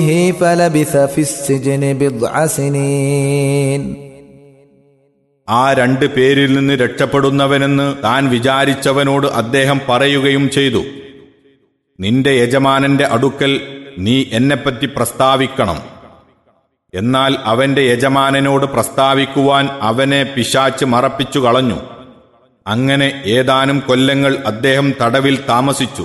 فلبث في السجن بضع سنين ആ രണ്ട് പേരിൽ നിന്ന് രക്ഷപ്പെടുന്നവനെന്ന് താൻ വിചാരിച്ചവനോട് അദ്ദേഹം പറയുകയും ചെയ്തു നിന്റെ യജമാനന്റെ അടുക്കൽ നീ എന്നെപ്പറ്റി പ്രസ്താവിക്കണം എന്നാൽ അവന്റെ യജമാനനോട് പ്രസ്താവിക്കുവാൻ അവനെ പിശാച്ച് മറപ്പിച്ചു കളഞ്ഞു അങ്ങനെ ഏതാനും കൊല്ലങ്ങൾ അദ്ദേഹം തടവിൽ താമസിച്ചു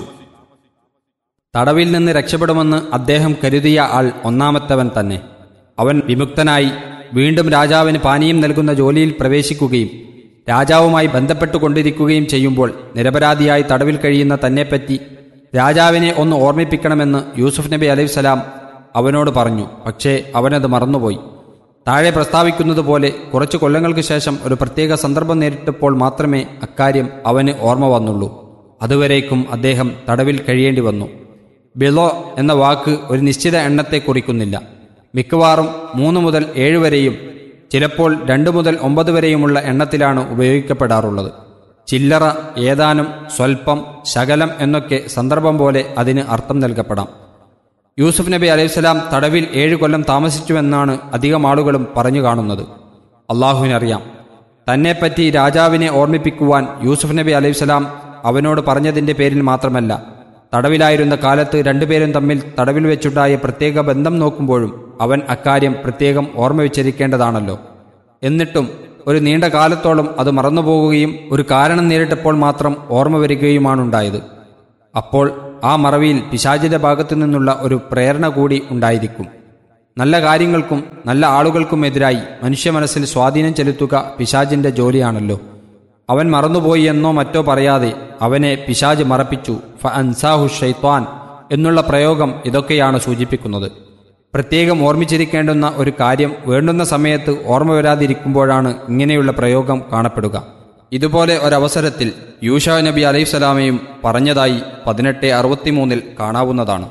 തടവിൽ നിന്ന് രക്ഷപ്പെടുമെന്ന് അദ്ദേഹം കരുതിയ ആൾ ഒന്നാമത്തവൻ തന്നെ അവൻ വിമുക്തനായി വീണ്ടും രാജാവിന് പാനീയം നൽകുന്ന ജോലിയിൽ പ്രവേശിക്കുകയും രാജാവുമായി ബന്ധപ്പെട്ടുകൊണ്ടിരിക്കുകയും ചെയ്യുമ്പോൾ നിരപരാധിയായി തടവിൽ കഴിയുന്ന തന്നെപ്പറ്റി രാജാവിനെ ഒന്ന് ഓർമ്മിപ്പിക്കണമെന്ന് യൂസുഫ് നബി അലൈഹിസ്സലാം അവനോട് പറഞ്ഞു പക്ഷേ അവനത് മറന്നുപോയി താഴെ പ്രസ്താവിക്കുന്നത് പോലെ കുറച്ചു കൊല്ലങ്ങൾക്ക് ശേഷം ഒരു പ്രത്യേക സന്ദർഭം നേരിട്ടപ്പോൾ മാത്രമേ അക്കാര്യം അവന് ഓർമ്മ വന്നുള്ളൂ അതുവരേക്കും അദ്ദേഹം തടവിൽ കഴിയേണ്ടി വന്നു ബിലോ എന്ന വാക്ക് ഒരു നിശ്ചിത എണ്ണത്തെ കുറിക്കുന്നില്ല മിക്കവാറും മൂന്ന് മുതൽ ഏഴ് വരെയും ചിലപ്പോൾ രണ്ട് മുതൽ ഒമ്പത് വരെയുമുള്ള എണ്ണത്തിലാണ് ഉപയോഗിക്കപ്പെടാറുള്ളത് ചില്ലറ ഏതാനും സ്വൽപ്പം ശകലം എന്നൊക്കെ സന്ദർഭം പോലെ അതിന് അർത്ഥം നൽകപ്പെടാം യൂസുഫ് നബി അലൈഹിസ്സലാം തടവിൽ ഏഴ് കൊല്ലം താമസിച്ചുവെന്നാണ് അധികം ആളുകളും പറഞ്ഞു കാണുന്നത് അള്ളാഹുവിനറിയാം തന്നെപ്പറ്റി രാജാവിനെ ഓർമ്മിപ്പിക്കുവാൻ യൂസുഫ് നബി അലൈഹിസ്സലാം അവനോട് പറഞ്ഞതിന്റെ പേരിൽ മാത്രമല്ല തടവിലായിരുന്ന കാലത്ത് രണ്ടുപേരും തമ്മിൽ തടവിൽ വെച്ചുണ്ടായ പ്രത്യേക ബന്ധം നോക്കുമ്പോഴും അവൻ അക്കാര്യം പ്രത്യേകം ഓർമ്മ വെച്ചിരിക്കേണ്ടതാണല്ലോ എന്നിട്ടും ഒരു നീണ്ട കാലത്തോളം അത് മറന്നുപോകുകയും ഒരു കാരണം നേരിട്ടപ്പോൾ മാത്രം ഓർമ്മ വരികയുമാണുണ്ടായത് അപ്പോൾ ആ മറവിയിൽ പിശാചിന്റെ ഭാഗത്തു നിന്നുള്ള ഒരു പ്രേരണ കൂടി ഉണ്ടായിരിക്കും നല്ല കാര്യങ്ങൾക്കും നല്ല ആളുകൾക്കുമെതിരായി മനുഷ്യ മനസ്സിൽ സ്വാധീനം ചെലുത്തുക പിശാചിന്റെ ജോലിയാണല്ലോ അവൻ മറന്നുപോയി എന്നോ മറ്റോ പറയാതെ അവനെ പിശാജ് മറപ്പിച്ചു ഫ അൻസാഹു ഷൈത്വാൻ എന്നുള്ള പ്രയോഗം ഇതൊക്കെയാണ് സൂചിപ്പിക്കുന്നത് പ്രത്യേകം ഓർമ്മിച്ചിരിക്കേണ്ടുന്ന ഒരു കാര്യം വേണ്ടുന്ന സമയത്ത് ഓർമ്മ വരാതിരിക്കുമ്പോഴാണ് ഇങ്ങനെയുള്ള പ്രയോഗം കാണപ്പെടുക ഇതുപോലെ ഒരവസരത്തിൽ യൂഷ നബി അലൈഹിസ്സലാമയും പറഞ്ഞതായി പതിനെട്ട് അറുപത്തിമൂന്നിൽ കാണാവുന്നതാണ്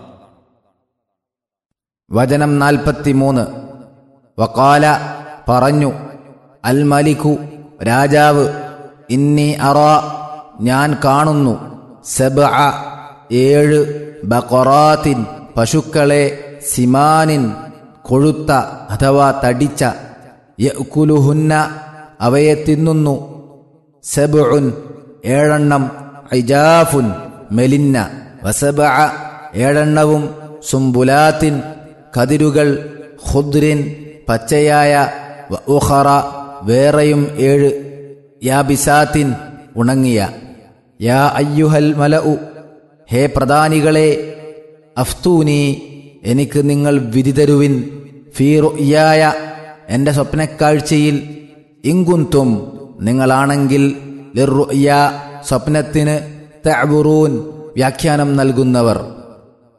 വചനം നാൽപ്പത്തിമൂന്ന് വക്കാല പറഞ്ഞു അൽ മലിക്കു രാജാവ് ഇന്നി അറ ഞാൻ കാണുന്നു സബ ഏഴ് ബക്കൊറാത്തിൻ പശുക്കളെ സിമാനിൻ കൊഴുത്ത അഥവാ തടിച്ച യക്കുലുഹുന്ന അവയെ തിന്നുന്നു സബുൻ ഏഴെണ്ണം ഐജാഫുൻ മെലിന്ന വസബ ഏഴെണ്ണവും സുംബുലാത്തിൻ കതിരുകൾ ഖുദ്രിൻ പച്ചയായ വ ഉഖറ വേറെയും ഏഴ് യാബിസാത്തിൻ ഉണങ്ങിയ യാ അയ്യുഹൽ മലഉ ഹേ പ്രധാനികളെ അഫ്തൂനി എനിക്ക് നിങ്ങൾ വിധി തരുവിൻ ഫീറുയായ എൻ്റെ സ്വപ്നക്കാഴ്ചയിൽ ഇങ്കുന്തും നിങ്ങളാണെങ്കിൽ ലിറുയ സ്വപ്നത്തിന് തഅബുറൂൻ വ്യാഖ്യാനം നൽകുന്നവർ